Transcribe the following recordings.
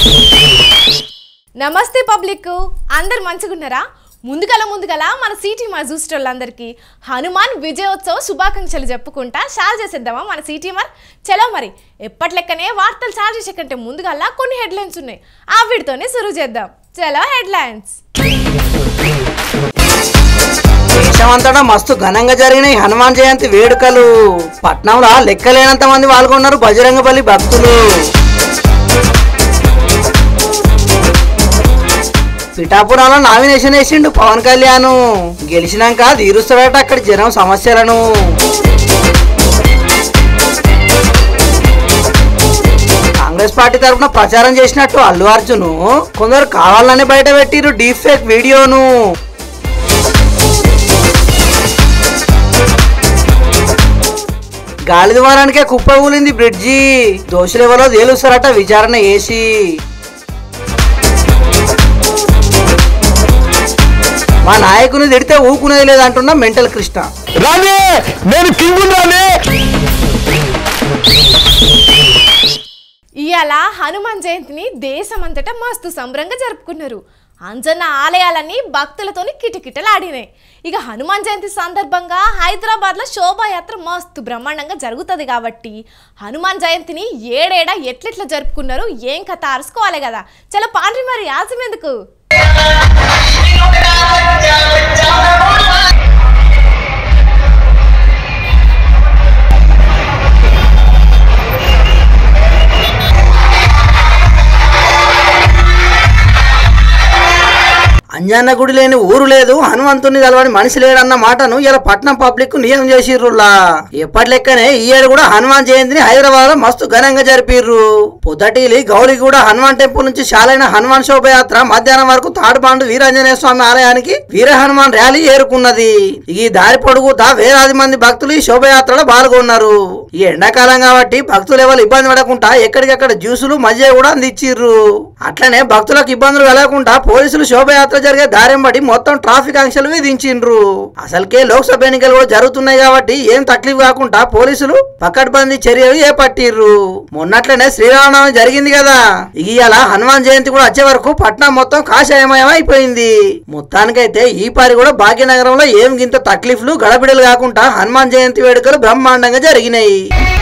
నమస్తే పబ్లిక్ అందరు మంచిగున్నారా ముందుగల ముందుగల మన సిటీ మా చూసేటోళ్ళందరికీ హనుమాన్ విజయోత్సవ శుభాకాంక్షలు చెప్పుకుంటా షార్ చేసేద్దామా మన సిటీ మర్ చలో మరి ఎప్పటి లెక్కనే వార్తలు షార్ చేసే కంటే ముందుగల్లా కొన్ని హెడ్లైన్స్ ఉన్నాయి ఆ వీటితోనే సురువు చేద్దాం చలో హెడ్లైన్స్ దేశమంతటా మస్తు ఘనంగా జరిగిన ఈ హనుమాన్ జయంతి వేడుకలు పట్నంలో లెక్కలేనంత మంది పాల్గొన్నారు బజరంగబలి భక్తులు పిఠాపురంలో నామినేషన్ వేసిండు పవన్ కళ్యాణ్ గెలిచినాక తీరుస్తాడట అక్కడి జనం సమస్యలను కాంగ్రెస్ పార్టీ తరఫున ప్రచారం చేసినట్టు అల్లు అర్జున్ కొందరు కావాలని బయట పెట్టిరు డీప్ ఫేక్ వీడియోను గాలి ద్వారానికే కుప్ప కూలింది బ్రిడ్జి దోషులు ఎవరో తేలుస్తారట విచారణ చేసి మా నాయకుని తిడితే ఊకునేది లేదంటున్నా మెంటల్ కృష్ణ రాని నేను కింగ్ రాని ఇవాళ హనుమాన్ జయంతిని దేశమంతటా మస్తు సంబరంగా జరుపుకున్నారు అంజన్న ఆలయాలన్నీ భక్తులతోని కిటకిటలాడినాయి ఇక హనుమాన్ జయంతి సందర్భంగా హైదరాబాద్లో శోభాయాత్ర మస్తు బ్రహ్మాండంగా జరుగుతుంది కాబట్టి హనుమాన్ జయంతిని ఏడేడా ఎట్లెట్లా జరుపుకున్నారు ఏం కథ అరుసుకోవాలి కదా చాలా పాండ్రి మరి ఆశం ఎందుకు అంజన్న గుడి లేని ఊరు లేదు హనుమంతుని కలవని మనిషి లేడన్న మాటను ఇలా పట్నం పబ్లిక్ నియమం చేసిర్రులా ఎప్పటి లెక్కనే ఈ ఏడు కూడా హనుమాన్ జయంతిని హైదరాబాద్ లో మస్తు ఘనంగా జరిపిర్రు పొద్దటిలి గౌలిగూడ హనుమాన్ టెంపుల్ నుంచి చాలైన హనుమాన్ శోభయాత్ర మధ్యాహ్నం వరకు తాడుబాండు వీరాంజనేయ స్వామి ఆలయానికి వీర హనుమాన్ ర్యాలీ ఏరుకున్నది ఈ దారి పొడుగుతా వేలాది మంది భక్తులు ఈ శోభయాత్రలో పాల్గొన్నారు ఈ ఎండాకాలం కాబట్టి భక్తులు ఎవరు ఇబ్బంది పడకుండా ఎక్కడికక్కడ జ్యూసులు మజ్జిగ కూడా అందించిర్రు అట్లనే భక్తులకు ఇబ్బందులు కలగకుండా పోలీసులు శోభయాత్ర జరిగే దారిని బట్టి మొత్తం ట్రాఫిక్ ఆంక్షలు విధించిండ్రు అసలుకే లోక్సభ ఎన్నికలు కూడా జరుగుతున్నాయి కాబట్టి ఏం తక్లీఫ్ కాకుండా పోలీసులు పకడ్బందీ చర్యలు చేపట్టిర్రు మొన్నట్లనే శ్రీరామనవమి జరిగింది కదా ఇవాళ హనుమాన్ జయంతి కూడా వచ్చే వరకు పట్నం మొత్తం కాషాయమయం అయిపోయింది మొత్తానికైతే ఈ పారి కూడా భాగ్యనగరంలో ఏం గింత తక్లీఫ్లు గడబిడలు కాకుండా హనుమాన్ జయంతి వేడుకలు బ్రహ్మాండంగా జరిగినాయి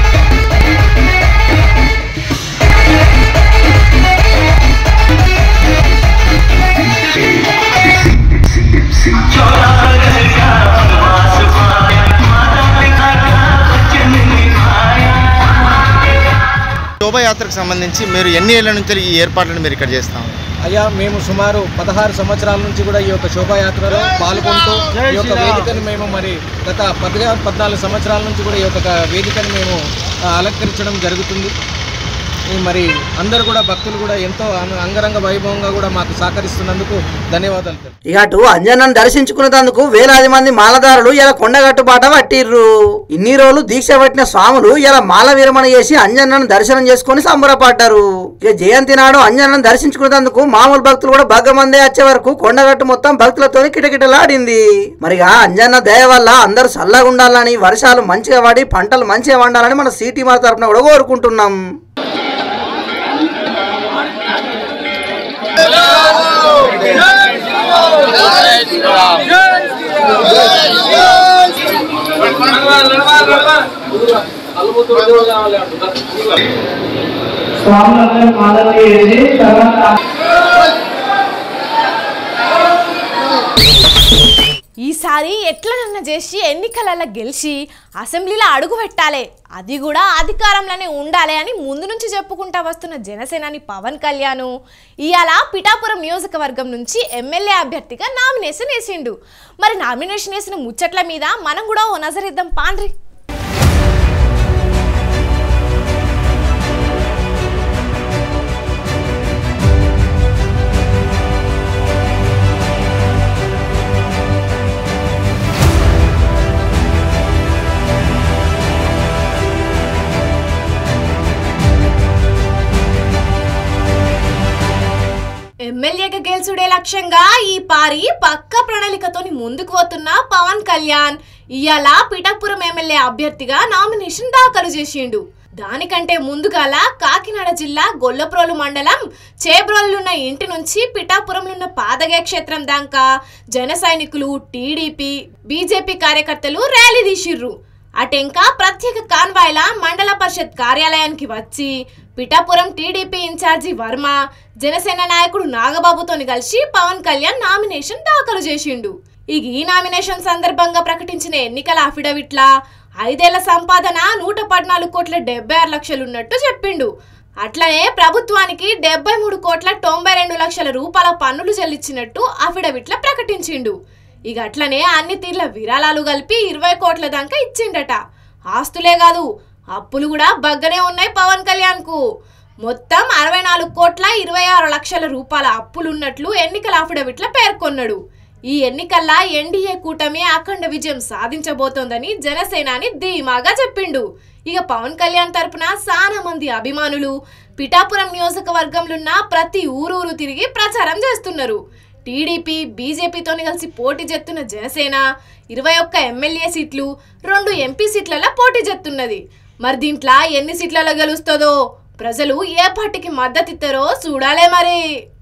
శోభయాత్రకు సంబంధించి మీరు ఎన్ని ఏళ్ల నుంచి ఈ ఏర్పాట్లను మీరు ఇక్కడ చేస్తాం అయ్యా మేము సుమారు పదహారు సంవత్సరాల నుంచి కూడా ఈ యొక్క శోభాయాత్రలో పాల్గొంటూ ఈ యొక్క వేదికను మేము మరి గత పద్నాలుగు పద్నాలుగు సంవత్సరాల నుంచి కూడా ఈ యొక్క వేదికను మేము ఆ, అలంకరించడం జరుగుతుంది ఈ మరి అందరూ కూడా భక్తులు కూడా ఎంతో అం- అంగరంగ వైభవంగా కూడా మాకు సహకరిస్తున్నందుకు ధన్యవాదాలు తెలుపు. ఇక అటు అంజన్నను దర్శించుకునేందుకు వేలాది మంది మాలదారులు ఇలా కొండగట్టు బాట పట్టిర్రు ఇన్ని రోజులు దీక్ష పట్టిన స్వాములు ఇలా మాల విరమణ చేసి అంజన్నను దర్శనం చేసుకుని సంబరపడ్డారు ఇక జయంతి నాడు అంజన్నను దర్శించుకునేందుకు మామూలు భక్తులు కూడా భగ్గ మందే వచ్చే వరకు కొండగట్టు మొత్తం భక్తులతో కిటకిటలాడింది మరిగా అంజన్న దయ వల్ల అందరూ చల్లగా ఉండాలని వర్షాలు మంచిగా పడి పంటలు మంచిగా వండాలని మన సిటీ మా తరపున కూడా కోరుకుంటున్నాం స్వాములందరూ మాలలు వేసి తర్వాత ఈసారి ఎట్లనన్నా చేసి ఎన్నికలలో గెలిచి అసెంబ్లీలో అడుగు పెట్టాలి అది కూడా అధికారంలోనే ఉండాలి అని ముందు నుంచి చెప్పుకుంటా వస్తున్న జనసేనాని పవన్ కళ్యాణ్ ఇవాళ పిఠాపురం నియోజకవర్గం నుంచి ఎమ్మెల్యే అభ్యర్థిగా నామినేషన్ వేసిండు మరి నామినేషన్ వేసిన ముచ్చట్ల మీద మనం కూడా ఓ నజరిద్దాం పాండ్రి ఎమ్మెల్యేగా గెలుచుడే లక్ష్యంగా ఈ పారి పక్క ప్రణాళికతోని ముందుకు పోతున్న పవన్ కళ్యాణ్ ఇవాళ పిఠాపురం ఎమ్మెల్యే అభ్యర్థిగా నామినేషన్ దాఖలు చేసిండు దానికంటే ముందుగాల కాకినాడ జిల్లా గొల్లప్రోలు మండలం చేబ్రోలున్న ఇంటి నుంచి పిఠాపురంలున్న పాదగే క్షేత్రం దాకా జన సైనికులు టీడీపీ బీజేపీ కార్యకర్తలు ర్యాలీ తీసిర్రు అటెంకా ప్రత్యేక కాన్వాయ్ల మండల పరిషత్ కార్యాలయానికి వచ్చి పిఠాపురం టీడీపీ ఇన్ఛార్జి వర్మ జనసేన నాయకుడు నాగబాబుతోని కలిసి పవన్ కళ్యాణ్ నామినేషన్ దాఖలు చేసిండు ఇక ఈ నామినేషన్ సందర్భంగా ప్రకటించిన ఎన్నికల అఫిడవిట్ల ఐదేళ్ల సంపాదన నూట పద్నాలుగు కోట్ల డెబ్బై ఆరు లక్షలు ఉన్నట్టు చెప్పిండు అట్లనే ప్రభుత్వానికి డెబ్బై మూడు కోట్ల తొంభై రెండు లక్షల రూపాయల పన్నులు చెల్లించినట్టు అఫిడవిట్ల ప్రకటించిండు ఇక అట్లనే అన్ని తీర్ల విరాళాలు కలిపి ఇరవై కోట్ల దాకా ఇచ్చిండట ఆస్తులే కాదు అప్పులు కూడా బగ్గనే ఉన్నాయి పవన్ కళ్యాణ్ కు మొత్తం అరవై నాలుగు కోట్ల ఇరవై ఆరు లక్షల రూపాయల అప్పులున్నట్లు ఎన్నికల అఫిడవిట్ల పేర్కొన్నాడు ఈ ఎన్నికల్లా ఎన్డీఏ కూటమి అఖండ విజయం సాధించబోతోందని జనసేనాని ధీమాగా చెప్పిండు ఇక పవన్ కళ్యాణ్ తరపున చాలా మంది అభిమానులు పిఠాపురం నియోజకవర్గంలోన్న ప్రతి ఊరూరు తిరిగి ప్రచారం చేస్తున్నారు టీడీపీ బీజేపీతోని కలిసి పోటీ చేస్తున్న జనసేన ఇరవై ఒక్క ఎమ్మెల్యే సీట్లు రెండు ఎంపీ సీట్లలో పోటీ చేస్తున్నది మరి దీంట్లో ఎన్ని సీట్లలో గెలుస్తుందో ప్రజలు ఏ పార్టీకి మద్దతు ఇస్తారో చూడాలే మరి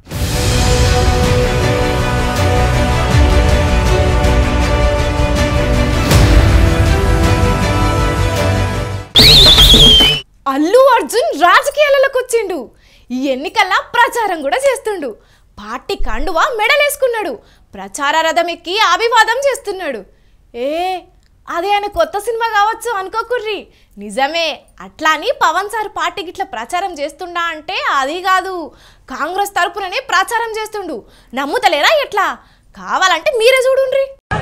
అల్లు అర్జున్ రాజకీయాలకు వచ్చిండు ఈ ఎన్నికల్లో ప్రచారం కూడా చేస్తుండు పార్టీ కండువా మెడలేసుకున్నాడు ప్రచార రథం ఎక్కి అభివాదం చేస్తున్నాడు ఏ అదే ఆయన కొత్త సినిమా కావచ్చు అనుకోకుర్రి నిజమే అట్లా అని పవన్ సార్ పార్టీకి ఇట్లా ప్రచారం చేస్తుండా అంటే అది కాదు కాంగ్రెస్ తరపుననే ప్రచారం చేస్తుండు నమ్ముతలేరా ఎట్లా కావాలంటే మీరే చూడుండ్రి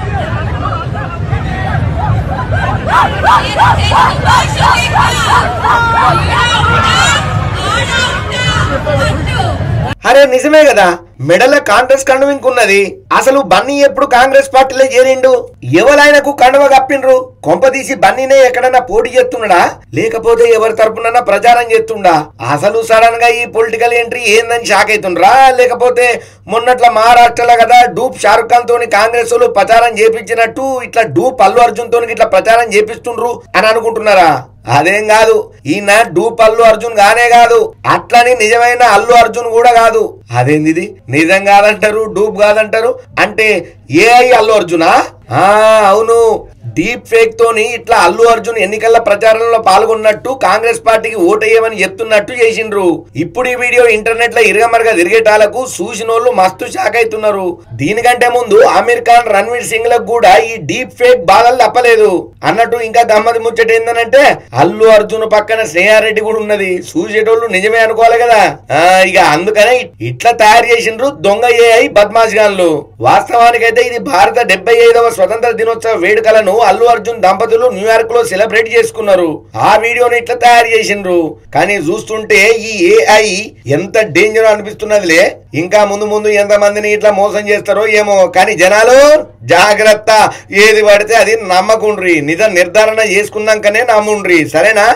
అరే నిజమే కదా మెడల కాంగ్రెస్ కండువ ఇంకున్నది అసలు బన్నీ ఎప్పుడు కాంగ్రెస్ పార్టీలో చేరిండు ఎవరైనాకు కండువ కప్పిండ్రు కొంపదీసి బన్నీనే ఎక్కడన్నా పోటీ చేస్తున్నాడా లేకపోతే ఎవరి తరపున ప్రచారం చేస్తుండా అసలు సడన్ గా ఈ పొలిటికల్ ఎంట్రీ ఏందని షాక్ అవుతుండ్రా లేకపోతే మొన్నట్ల మహారాష్ట్రలో కదా డూప్ షారుఖ్ ఖాన్ తోని కాంగ్రెస్ వాళ్ళు ప్రచారం చేపించినట్టు ఇట్లా డూప్ అల్లు అర్జున్ తోని ఇట్లా ప్రచారం చేపిస్తుండ్రు అని అనుకుంటున్నారా అదేం కాదు ఈయన డూప్ అల్లు అర్జున్ గానే కాదు అట్లని నిజమైన అల్లు అర్జున్ కూడా కాదు అదేంది ఇది? నిజం కాదంటారు డూప్ కాదంటారు అంటే ఏఐ అల్లు అర్జునా ఆ అవును డీప్ ఫేక్ తోని ఇట్లా అల్లు అర్జున్ ఎన్నికల ప్రచారంలో పాల్గొన్నట్టు కాంగ్రెస్ పార్టీకి ఓటేయమని చెప్తున్నట్టు చేసిండ్రు ఇప్పుడు ఈ వీడియో ఇంటర్నెట్ లో ఇరగమరగా తిరిగేటాలకు చూసినోళ్ళు మస్తు షాక్ అవుతున్నారు దీనికంటే ముందు ఆమీర్ ఖాన్ రణ్వీర్ సింగ్ లకు కూడా ఈ డీప్ ఫేక్ బాధలు తప్పలేదు అన్నట్టు ఇంకా గమ్మతి ముచ్చట ఏందనంటే అల్లు అర్జున్ పక్కన స్నేహారెడ్డి కూడా ఉన్నది చూసేటోళ్ళు నిజమే అనుకోవాలి కదా ఆ ఇక అందుకనే ఇట్లా తయారు చేసిండ్రు దొంగ ఏఐ బద్మాష్ గాన్లు వాస్తవానికైతే ఇది భారత డెబ్బై ఐదవ స్వతంత్ర దినోత్సవ వేడుకలను అల్లు అర్జున్ దంపతులు న్యూయార్క్ లో సెలబ్రేట్ చేసుకున్నారు ఆ వీడియోని ఇట్లా తయారు చేసిండ్రు కానీ చూస్తుంటే ఈ ఏఐ ఎంత డేంజర్ అనిపిస్తున్నదిలే ఇంకా ముందు ముందు ఎంత మందిని ఇట్లా మోసం చేస్తారో ఏమో కానీ జనాలు జాగ్రత్త ఏది పడితే అది నమ్మకుండ్రి నిజ నిర్ధారణ చేసుకున్నాకనే నమ్ముండ్రి సరేనా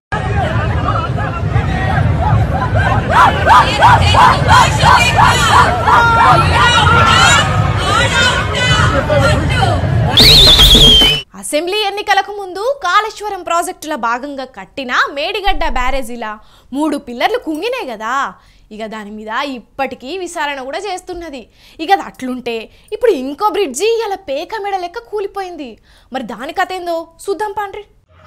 అసెంబ్లీ ఎన్నికలకు ముందు కాళేశ్వరం ప్రాజెక్టుల భాగంగా కట్టిన మేడిగడ్డ బ్యారేజీలా మూడు పిల్లర్లు కుంగినాయి కదా ఇక దాని మీద ఇప్పటికీ విచారణ కూడా చేస్తున్నది ఇక అది అట్లుంటే ఇప్పుడు ఇంకో బ్రిడ్జి ఇలా పేక మెడ లెక్క కూలిపోయింది మరి దాని కథ ఏందో చూద్దాం పాండ్రి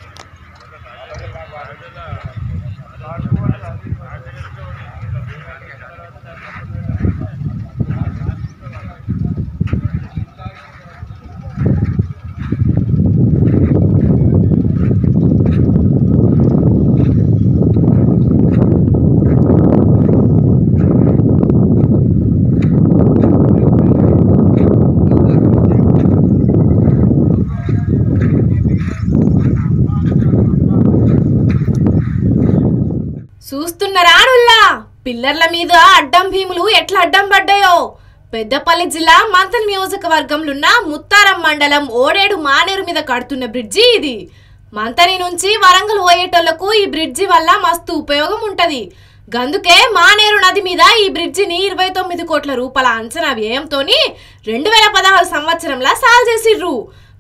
చూస్తున్నారా నుల్లా పిల్లర్ల మీద అడ్డం భీములు ఎట్లా అడ్డం పడ్డాయో పెద్దపల్లి జిల్లా మంతన్ నియోజకవర్గంలోన్న ముత్తారం మండలం ఓడేడు మానేరు మీద కడుతున్న బ్రిడ్జి ఇది మంతని నుంచి వరంగల్ పోయేటోళ్లకు ఈ బ్రిడ్జి వల్ల మస్తు ఉపయోగం ఉంటది గందుకే మానేరు నది మీద ఈ బ్రిడ్జిని ఇరవై తొమ్మిది కోట్ల రూపాయల అంచనా వ్యయంతోని రెండు వేల పదహారు సంవత్సరంలో సాల్ చేసిర్రు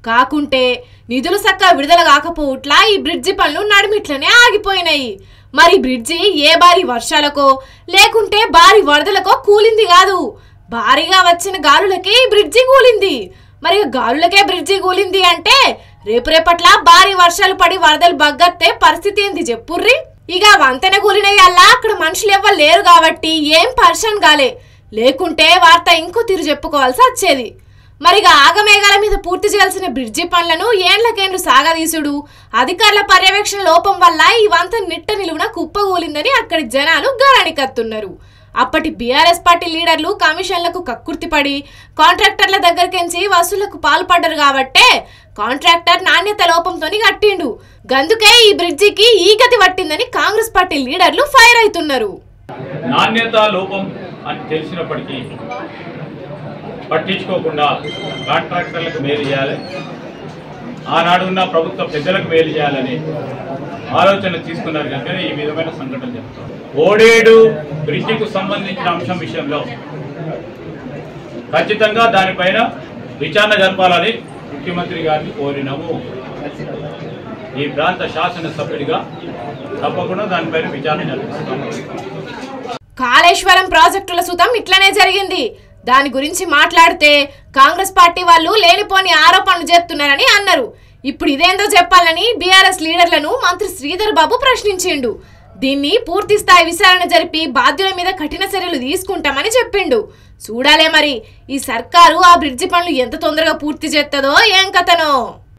కాకుంటే నిధులు సక్క విడుదల కాకపోవట్లా ఈ బ్రిడ్జి పనులు నడిమిట్లనే ఆగిపోయినాయి మరి బ్రిడ్జి ఏ భారీ వర్షాలకో లేకుంటే భారీ వరదలకో కూలింది కాదు భారీగా వచ్చిన గాలులకే ఈ బ్రిడ్జి కూలింది మరి ఇక గాలులకే బ్రిడ్జి కూలింది అంటే రేపు రేపట్లా భారీ వర్షాలు పడి వరదలు బగ్గత్తే పరిస్థితి ఏంది చెప్పుర్రి ఇక వంతెన కూలినయ్యల్లా అక్కడ మనుషులు ఎవ్వరు లేరు కాబట్టి ఏం పర్షన్ కాలే లేకుంటే వార్త ఇంకో తీరు చెప్పుకోవాల్సి వచ్చేది మరిగా ఆగమేఘాల మీద పూర్తి చేయాల్సిన బ్రిడ్జి పనులను ఏండ్లకేండ్లు సాగదీసుడు అధికారుల పర్యవేక్షణ లోపం వల్ల ఈ వంత నిట్ట నిలువున కుప్పగూలిందని అక్కడి జనాలు గరాణికత్తున్నారు అప్పటి బీఆర్ఎస్ పార్టీ లీడర్లు కమిషన్లకు కక్కుర్తిపడి కాంట్రాక్టర్ల దగ్గరికెంచి వసూళ్లకు పాల్పడ్డారు కాబట్టే కాంట్రాక్టర్ నాణ్యత లోపంతోని కట్టిండు గందుకే ఈ బ్రిడ్జికి ఈ గతి పట్టిందని కాంగ్రెస్ పార్టీ లీడర్లు ఫైర్ అవుతున్నారు నాణ్యత లోపం అని తెలిసినప్పటికీ పట్టించుకోకుండా కాంట్రాక్టర్లకు మేలు చేయాలి ఆనాడు ఉన్న ప్రభుత్వ పెద్దలకు మేలు చేయాలని ఆలోచన తీసుకున్నారు కనుక ఈ విధమైన సంఘటన చెప్తాం ఓడేడు బ్రిడ్జికు సంబంధించిన అంశం విషయంలో ఖచ్చితంగా దానిపైన విచారణ జరపాలని ముఖ్యమంత్రి గారిని కోరినాము ఈ ప్రాంత శాసనసభ్యుడిగా తప్పకుండా దానిపైన విచారణ జరిపిస్తాము కాళేశ్వరం ప్రాజెక్టుల సుతం ఇట్లనే జరిగింది దాని గురించి మాట్లాడితే కాంగ్రెస్ పార్టీ వాళ్ళు లేనిపోని ఆరోపణలు చేస్తున్నారని అన్నారు ఇప్పుడు ఇదేందో చెప్పాలని బీఆర్ఎస్ లీడర్లను మంత్రి శ్రీధర్ బాబు ప్రశ్నించిండు దీన్ని పూర్తి స్థాయి విచారణ జరిపి బాధ్యుల మీద కఠిన చర్యలు తీసుకుంటామని చెప్పిండు చూడాలే మరి ఈ సర్కారు ఆ బ్రిడ్జి పనులు ఎంత తొందరగా పూర్తి చేస్తుందో ఏం కథనో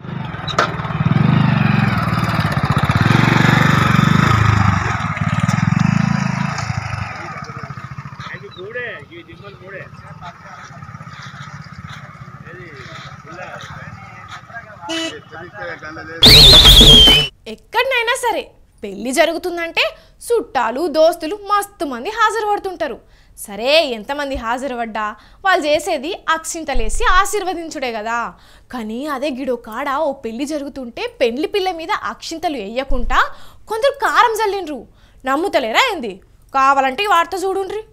ఎక్కడనైనా సరే పెళ్లి జరుగుతుందంటే చుట్టాలు దోస్తులు మస్తు మంది హాజరు పడుతుంటారు సరే ఎంతమంది హాజరు పడ్డా వాళ్ళు చేసేది అక్షింతలేసి ఆశీర్వదించుడే కదా కానీ అదే గిడో కాడ ఓ పెళ్లి జరుగుతుంటే పెళ్లి పిల్ల మీద అక్షింతలు వేయకుండా కొందరు కారం చల్లిండ్రు నమ్ముతలేరా ఏంది కావాలంటే ఈ వార్త చూడుండ్రి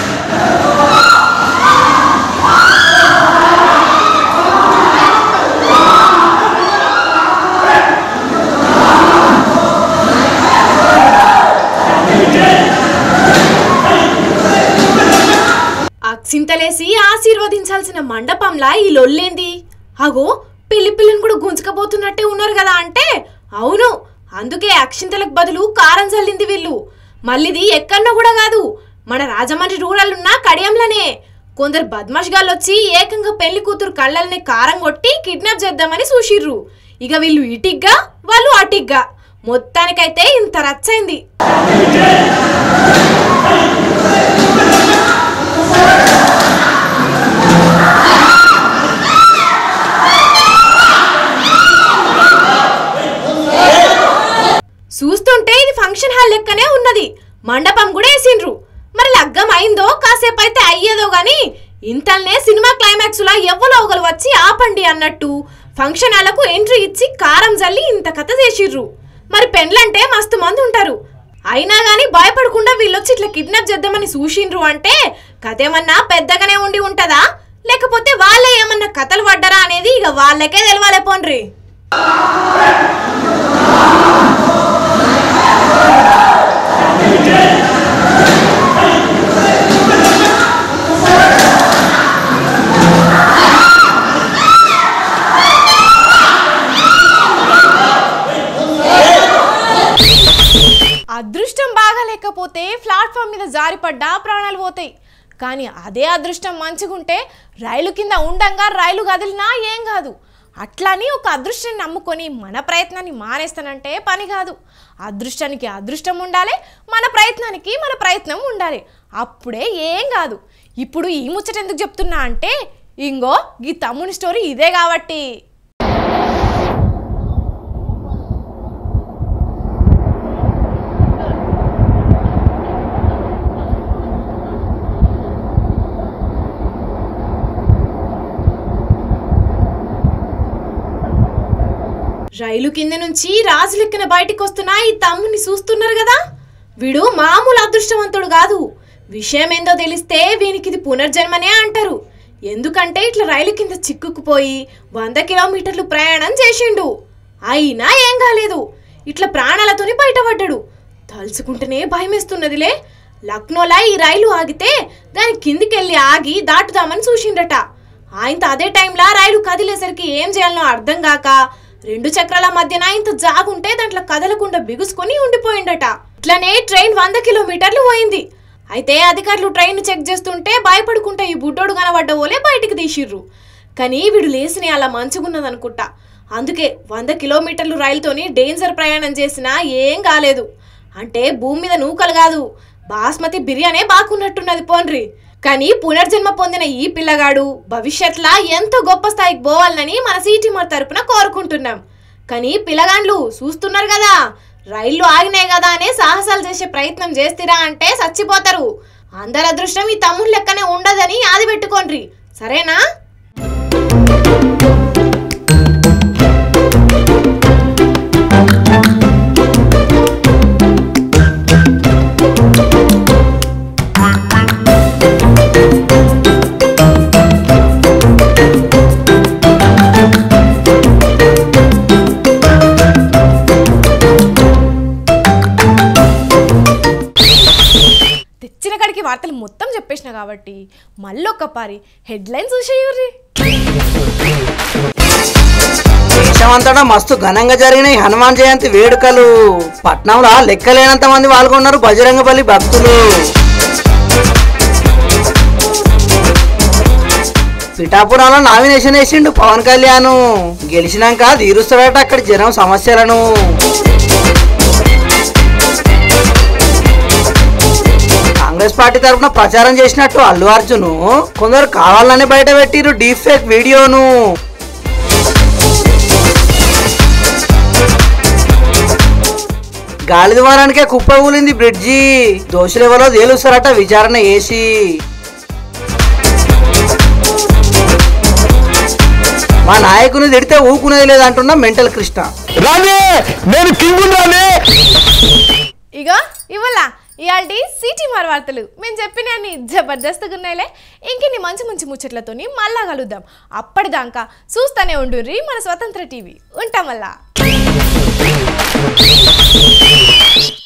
అక్షింతలేసి ఆశీర్వదించాల్సిన మండపంలా ఈ లొల్లేంది అగో పిల్లి పిల్లని కూడా గుంజుకపోతున్నట్టే ఉన్నారు కదా అంటే అవును అందుకే అక్షింతలకు బదులు కారం చల్లింది వీళ్ళు మళ్ళీది ఎక్కడో కూడా కాదు మన రాజమండ్రి రూరల్ ఉన్న కడియంలోనే కొందరు బద్మాష్గాళ్ళు వచ్చి ఏకంగా పెళ్లి కూతురు కళ్ళల్ని కారం కొట్టి కిడ్నాప్ చేద్దామని చూసిర్రు ఇక వీళ్ళు ఇటిగ్గా వాళ్ళు అటిగ్గా మొత్తానికైతే ఇంత రచ్చైంది చూస్తుంటే ఇది ఫంక్షన్ హాల్ లెక్కనే ఉన్నది మండపం కూడా వేసిండ్రు మరి లగ్గం అయిందో కాసేపు అయితే అయ్యేదో గాని ఇంతల్నే సినిమా క్లైమాక్స్ లా ఎవ్వలో ఒకరు వచ్చి ఆపండి అన్నట్టు ఫంక్షన్ హాలకు ఎంట్రీ ఇచ్చి కారం జల్లి ఇంత కథ చేసిర్రు మరి పెండ్లంటే మస్తు మంది ఉంటారు అయినా గాని భయపడకుండా వీళ్ళొచ్చి ఇట్లా కిడ్నాప్ చేద్దామని చూసిండ్రు అంటే కథ ఏమన్నా పెద్దగానే ఉండి ఉంటదా లేకపోతే వాళ్ళే ఏమన్నా కథలు పడ్డరా అనేది ఇక వాళ్ళకే తెలవాలే పోండ్రి అదృష్టం బాగా లేకపోతే ప్లాట్ఫామ్ మీద జారిపడ్డా ప్రాణాలు పోతాయి కానీ అదే అదృష్టం మంచిగుంటే రైలు కింద ఉండంగా రైలు కదిలినా ఏం కాదు అట్లని ఒక అదృష్టాన్ని నమ్ముకొని మన ప్రయత్నాన్ని మానేస్తానంటే పని కాదు అదృష్టానికి అదృష్టం ఉండాలి మన ప్రయత్నానికి మన ప్రయత్నం ఉండాలి అప్పుడే ఏం కాదు ఇప్పుడు ఈ ముచ్చట ఎందుకు చెప్తున్నా అంటే ఇంగో ఈ తమ్ముని స్టోరీ ఇదే కాబట్టి రైలు కింద నుంచి రాజు లెక్కన బయటికి వస్తున్న ఈ తమ్ముని చూస్తున్నారు కదా వీడు మామూలు అదృష్టవంతుడు కాదు విషయం ఏందో తెలిస్తే వీనికి ఇది పునర్జన్మనే అంటారు ఎందుకంటే ఇట్లా రైలు కింద చిక్కుకుపోయి వంద కిలోమీటర్లు ప్రయాణం చేసిండు అయినా ఏం కాలేదు ఇట్లా ప్రాణాలతోని బయటపడ్డాడు తలుచుకుంటేనే భయమేస్తున్నదిలే లక్నోలా ఈ రైలు ఆగితే దాని కిందికెళ్ళి ఆగి దాటుదామని చూసిండట ఆయనతో అదే టైంలో రైలు కదిలేసరికి ఏం చేయాలనో అర్థం కాక రెండు చక్రాల మధ్యన ఇంత జాగుంటే దాంట్లో కదలకుండా బిగుసుకొని ఉండిపోయిండట ఇట్లనే ట్రైన్ వంద కిలోమీటర్లు పోయింది అయితే అధికారులు ట్రైన్ చెక్ చేస్తుంటే భయపడుకుంటే ఈ బుడ్డోడు కనబడ్డ ఓలే బయటికి తీసిర్రు కానీ వీడు లేసిని అలా మంచుకున్నదనుకుంటా అందుకే వంద కిలోమీటర్లు రైలుతోని డేంజర్ ప్రయాణం చేసినా ఏం కాలేదు అంటే భూమి మీద నూకలు కాదు బాస్మతి బిర్యానీ బాగున్నట్టున్నది పోన్రి కానీ పునర్జన్మ పొందిన ఈ పిల్లగాడు భవిష్యత్తులా ఎంతో గొప్ప స్థాయికి పోవాలని మన సీటీమర్ తరపున కోరుకుంటున్నాం కానీ పిల్లగాండ్లు చూస్తున్నారు కదా రైళ్లు ఆగినాయి కదా అనే సాహసాలు చేసే ప్రయత్నం చేస్తారా అంటే చచ్చిపోతారు అందరి అదృష్టం ఈ తమ్ముడు లెక్కనే ఉండదని ఆది పెట్టుకోండ్రి సరేనా తెచ్చిన కాడికి వార్తలు మొత్తం చెప్పేసిన కాబట్టి మళ్ళొక్కపారి హెడ్లైన్స్ చూసేయుర్రి దేశమంతటా మస్తు ఘనంగా జరిగిన ఈ హనుమాన్ జయంతి వేడుకలు పట్నంలో లెక్కలేనంత మంది పాల్గొన్నారు బజరంగబలి భక్తులు పిఠాపురంలో నామినేషన్ వేసిండు పవన్ కళ్యాణ్ గెలిచినాక తీరుస్తాడట అక్కడి జనం సమస్యలను కాంగ్రెస్ పార్టీ తరఫున ప్రచారం చేసినట్టు అల్లు అర్జున్ కొందరు కావాలని బయట పెట్టిరు డీప్ ఫేక్ వీడియోను గాలి ద్వారానికే కుప్ప కూలింది బ్రిడ్జి దోషులు ఎవరో తేలుస్తారట విచారణ చేసి మా నాయకుని తిడితే ఊకునేది లేదంటున్నా మెంటల్ కృష్ణ ఇక ఇవాళ ఇవాళ సిటీ మార్ వార్తలు మేము చెప్పిన అన్ని జబర్దస్త్గా ఉన్నాయిలే ఇంకిన్ని మంచి మంచి ముచ్చట్లతోని మళ్ళా కలుద్దాం అప్పటిదాకా చూస్తూనే ఉండుర్రి మన స్వతంత్ర టీవీ ఉంటాం మళ్ళా